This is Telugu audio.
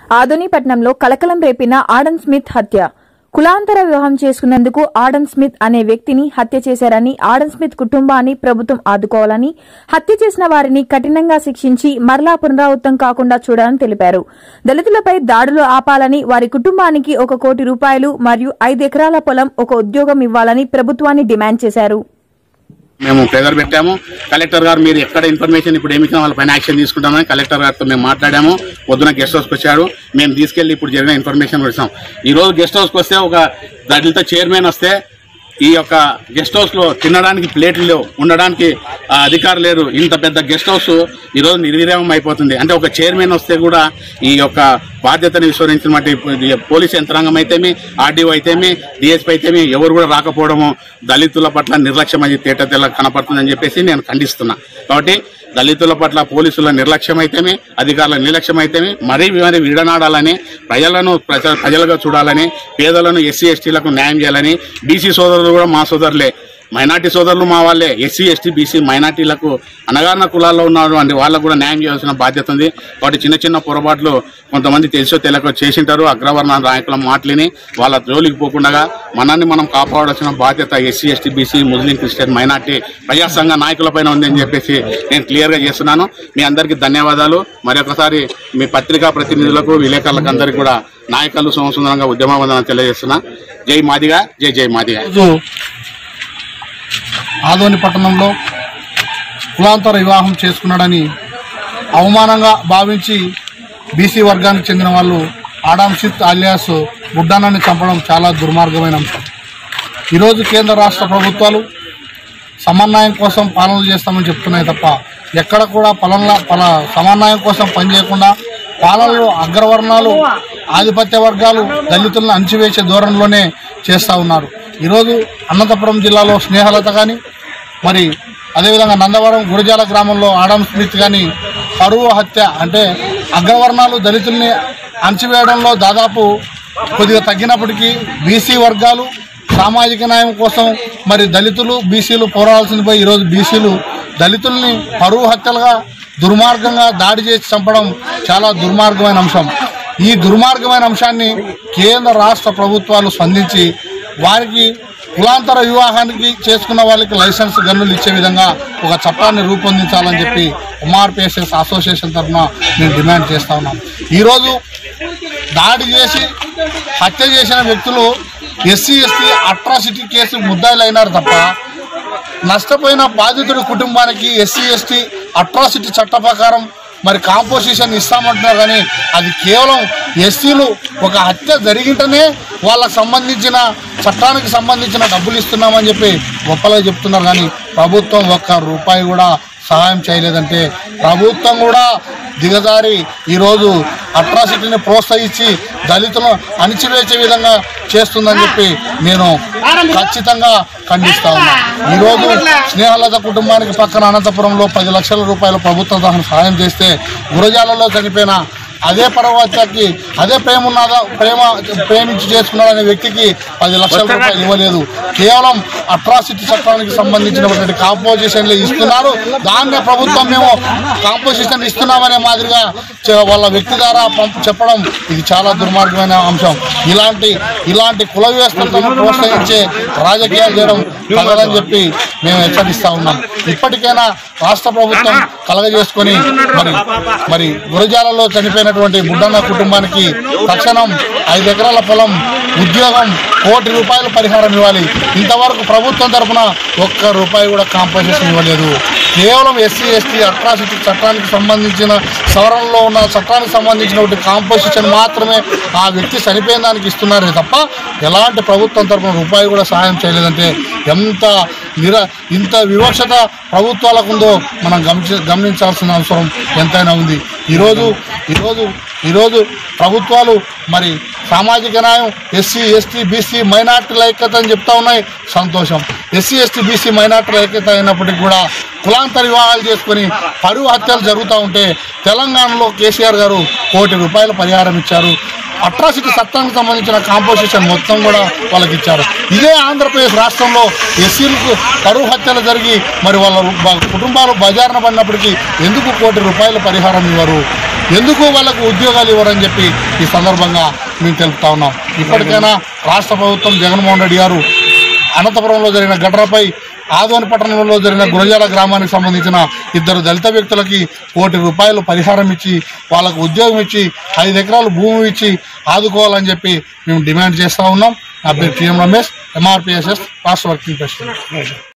ఆదోనిపట్నంలో కలకలం రేపిన ఆడన్ స్మిత్ హత్య కులాంతర వివాహం చేసుకున్నందుకు ఆడన్ స్మిత్ అనే వ్యక్తిని హత్య చేశారని ఆడన్ స్మిత్ కుటుంబాన్ని ప్రభుత్వం ఆదుకోవాలని హత్య చేసిన వారిని కఠినంగా శిక్షించి మరలా పునరావృతం కాకుండా చూడాలని తెలిపారు దళితులపై దాడులు ఆపాలని వారి కుటుంబానికి ఒక కోటి రూపాయలు మరియు ఐదు ఎకరాల పొలం ఒక ఉద్యోగం ఇవ్వాలని ప్రభుత్వాన్ని డిమాండ్ చేశారు మేము ప్రెజర్ పెట్టాము కలెక్టర్ గారు మీరు ఎక్కడ ఇన్ఫర్మేషన్ ఇప్పుడు ఏమి ఇచ్చినా వాళ్ళపైన యాక్షన్ తీసుకుంటామని కలెక్టర్ గారితో మేము మాట్లాడాము పొద్దున గెస్ట్ హౌస్కి వచ్చాడు మేము తీసుకెళ్లి ఇప్పుడు జరిగిన ఇన్ఫర్మేషన్ ఇస్తాం ఈ రోజు గెస్ట్ హౌస్కి వస్తే ఒక దళిత చైర్మన్ వస్తే ఈ యొక్క గెస్ట్ హౌస్ లో తినడానికి ప్లేట్లు లేవు ఉండడానికి ఆ, అధికారులు లేరు ఇంత పెద్ద గెస్ట్ హౌస్ ఈ రోజు నిర్వీర్యం అయిపోతుంది అంటే ఒక చైర్మన్ వస్తే కూడా ఈ యొక్క బాధ్యతను విస్మరించినటువంటి ఈ పోలీస్ యంత్రాంగం అయితేమి ఆర్డీఓ అయితేమి డిఎస్పీ అయితేమి ఎవరు కూడా రాకపోవడము దళితుల పట్ల నిర్లక్ష్యం అని తేట తెల్ల కనపడుతుందని చెప్పేసి నేను ఖండిస్తున్నా కాబట్టి దళితుల పట్ల పోలీసుల నిర్లక్ష్యం అయితేమి అధికారుల నిర్లక్ష్యం అయితేమి మరీ మరి విడనాడాలని ప్రజలను ప్రజ ప్రజలుగా చూడాలని పేదలను ఎస్సీ ఎస్టీలకు న్యాయం చేయాలని బీసీ సోదరులు కూడా మా సోదరులే మైనార్టీ సోదరులు మా వాళ్ళే ఎస్సీ ఎస్టీ బీసీ మైనార్టీలకు అనగారిన కులాల్లో ఉన్నటువంటి వాళ్ళకు కూడా న్యాయం చేయాల్సిన బాధ్యత ఉంది కాబట్టి చిన్న చిన్న పొరపాట్లు కొంతమంది తెలుసో తెలియకో చేసింటారు అగ్రవర్ణ నాయకుల మాటలిని వాళ్ళ జోలికి పోకుండా మనల్ని మనం కాపాడాల్సిన బాధ్యత ఎస్సీ ఎస్టీ బీసీ ముస్లిం క్రిస్టియన్ మైనార్టీ ప్రజా సంఘ నాయకులపైన ఉందని చెప్పేసి నేను క్లియర్గా చేస్తున్నాను మీ అందరికీ ధన్యవాదాలు మరొకసారి మీ పత్రికా ప్రతినిధులకు విలేకరులకు అందరికీ కూడా నాయకులు సంవత్సరంగా ఉద్యమవందనం తెలియజేస్తున్నా జై మాదిగా జై జై మాదిగా రోజు ఆదోని పట్టణంలో కులాంతర వివాహం చేసుకున్నాడని అవమానంగా భావించి బీసీ వర్గానికి చెందిన వాళ్ళు ఆడాంశిత్ అలియాస్ బుడ్డానాన్ని చంపడం చాలా దుర్మార్గమైన అంశం ఈరోజు కేంద్ర రాష్ట్ర ప్రభుత్వాలు సమన్వయం కోసం పాలనలు చేస్తామని చెప్తున్నాయి తప్ప ఎక్కడ కూడా పలన పల సమన్వయం కోసం పనిచేయకుండా పాలనలో అగ్రవర్ణాలు ఆధిపత్య వర్గాలు దళితులను అణచివేసే ధోరణిలోనే చేస్తూ ఉన్నారు ఈరోజు అనంతపురం జిల్లాలో స్నేహలత కానీ మరి అదేవిధంగా నందవరం గురజాల గ్రామంలో ఆడమ్ స్మిత్ కానీ పరువు హత్య అంటే అగ్రవర్ణాలు దళితుల్ని అణచివేయడంలో దాదాపు కొద్దిగా తగ్గినప్పటికీ బీసీ వర్గాలు సామాజిక న్యాయం కోసం మరి దళితులు బీసీలు పోరాడాల్సింది పోయి ఈరోజు బీసీలు దళితుల్ని పరువు హత్యలుగా దుర్మార్గంగా దాడి చేసి చంపడం చాలా దుర్మార్గమైన అంశం ఈ దుర్మార్గమైన అంశాన్ని కేంద్ర రాష్ట్ర ప్రభుత్వాలు స్పందించి వారికి కులాంతర వివాహానికి చేసుకున్న వాళ్ళకి లైసెన్స్ గన్నులు ఇచ్చే విధంగా ఒక చట్టాన్ని రూపొందించాలని చెప్పి ఎంఆర్పిఎస్ఎస్ అసోసియేషన్ తరఫున మేము డిమాండ్ చేస్తా ఉన్నాం ఈరోజు దాడి చేసి హత్య చేసిన వ్యక్తులు ఎస్సీ ఎస్టీ అట్రాసిటీ కేసు ముద్దాయిలు అయినారు తప్ప నష్టపోయిన బాధితుడి కుటుంబానికి ఎస్సీ ఎస్టీ అట్రాసిటీ చట్ట ప్రకారం మరి కాంపోజిషన్ ఇస్తామంటున్నారు కానీ అది కేవలం ఎస్సీలు ఒక హత్య జరిగింటనే వాళ్ళకు సంబంధించిన చట్టానికి సంబంధించిన డబ్బులు ఇస్తున్నామని చెప్పి గొప్పగా చెప్తున్నారు కానీ ప్రభుత్వం ఒక్క రూపాయి కూడా సహాయం చేయలేదంటే ప్రభుత్వం కూడా దిగజారి ఈరోజు అట్రాసిటీని ప్రోత్సహించి దళితులను అణిచివేసే విధంగా చేస్తుందని చెప్పి నేను ఖచ్చితంగా ఖండిస్తా ఉన్నా ఈరోజు స్నేహలత కుటుంబానికి పక్కన అనంతపురంలో పది లక్షల రూపాయల ప్రభుత్వం తరఫున సహాయం చేస్తే గురజాలలో చనిపోయిన అదే పరవత్యకి అదే ప్రేమ ఉన్నదా ప్రేమ ప్రేమించి చేసుకున్నాడనే వ్యక్తికి పది లక్షల రూపాయలు ఇవ్వలేదు కేవలం అట్రాసిటీ చట్టానికి సంబంధించినటువంటి కాంపోజిషన్లు ఇస్తున్నారు దాన్నే ప్రభుత్వం మేము కాంపోజిషన్ ఇస్తున్నామనే మాదిరిగా చె- వాళ్ళ వ్యక్తి ద్వారా పంపు చెప్పడం ఇది చాలా దుర్మార్గమైన అంశం ఇలాంటి ఇలాంటి కుల వ్యవస్థలను ప్రోత్సహించే రాజకీయాలు చేయడం తగదని చెప్పి మేము హెచ్చరిస్తా ఉన్నాం ఇప్పటికైనా రాష్ట్ర ప్రభుత్వం కలగజేసుకొని మరి మరి గురజాలలో చనిపోయినటువంటి బుడ్డన్న కుటుంబానికి తక్షణం ఐదు ఎకరాల పొలం ఉద్యోగం కోటి రూపాయలు పరిహారం ఇవ్వాలి ఇంతవరకు ప్రభుత్వం తరఫున ఒక్క రూపాయి కూడా కాంపన్సేషన్ ఇవ్వలేదు కేవలం ఎస్సీ ఎస్టీ అట్రాసిటీ చట్టానికి సంబంధించిన సవరణలో ఉన్న చట్టానికి సంబంధించినటువంటి కాంపోజిషన్ మాత్రమే ఆ వ్యక్తి చనిపోయిన దానికి ఇస్తున్నారే తప్ప ఎలాంటి ప్రభుత్వం తరఫున రూపాయి కూడా సహాయం చేయలేదంటే ఎంత నిర ఇంత వివక్షత ప్రభుత్వాలకు ఉందో మనం గమనించ గమనించాల్సిన అవసరం ఎంతైనా ఉంది ఈరోజు ఈరోజు ఈరోజు ప్రభుత్వాలు మరి సామాజిక న్యాయం ఎస్సీ ఎస్టీ బీసీ మైనార్టీల ఐక్యత అని చెప్తా ఉన్నాయి సంతోషం ఎస్సీ ఎస్టీ బీసీ మైనార్టీల ఐక్యత అయినప్పటికీ కూడా కులాంతర వివాహాలు చేసుకొని పరువు హత్యలు జరుగుతూ ఉంటే తెలంగాణలో కేసీఆర్ గారు కోటి రూపాయల పరిహారం ఇచ్చారు అట్రాసిటీ చట్టానికి సంబంధించిన కాంపోజిషన్ మొత్తం కూడా వాళ్ళకి ఇచ్చారు ఇదే ఆంధ్రప్రదేశ్ రాష్ట్రంలో ఎస్సీలకు కరువు హత్యలు జరిగి మరి వాళ్ళ బ- కుటుంబాలు బజారున పడినప్పటికీ ఎందుకు కోటి రూపాయల పరిహారం ఇవ్వరు ఎందుకు వాళ్ళకు ఉద్యోగాలు ఇవ్వరని చెప్పి ఈ సందర్భంగా మేము తెలుపుతా ఉన్నాం ఇప్పటికైనా రాష్ట్ర ప్రభుత్వం జగన్మోహన్ రెడ్డి గారు అనంతపురంలో జరిగిన ఘటనపై ఆదోని పట్టణంలో జరిగిన గురజాల గ్రామానికి సంబంధించిన ఇద్దరు దళిత వ్యక్తులకి కోటి రూపాయలు పరిహారం ఇచ్చి వాళ్ళకు ఉద్యోగం ఇచ్చి ఐదు ఎకరాలు భూమి ఇచ్చి ఆదుకోవాలని చెప్పి మేము డిమాండ్ చేస్తూ ఉన్నాం నా పేరు టీఎం రమేష్ ఎంఆర్పిఎస్ఎస్ రాష్ట్ర వర్కింగ్ ప్రెసిడెంట్